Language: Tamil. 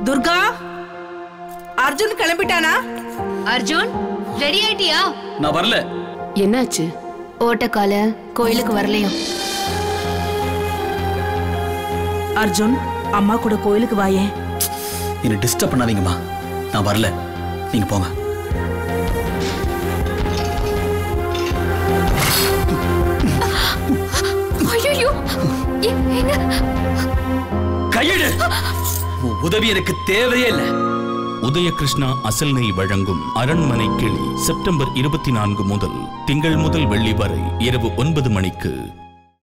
துர்கா அர்ஜுன் கிளம்பிட்டானா அர்ஜுன் ரெடி ஆயிட்டியா நான் வரல என்னாச்சு ஓட்டக்கால கோயிலுக்கு வரலையா அர்ஜுன் அம்மா கூட கோயிலுக்கு வாயேன் என்னை டிஸ்டர்ப் பண்ணாதீங்கம்மா நான் வரல நீங்க போங்க ஐயோ கையெடு உன் உதவி எனக்கு தேவையே இல்லை உதயகிருஷ்ணா அசல் நெய் வழங்கும் அரண்மனை கிளி செப்டம்பர் இருபத்தி நான்கு முதல் திங்கள் முதல் வெள்ளி வரை இரவு ஒன்பது மணிக்கு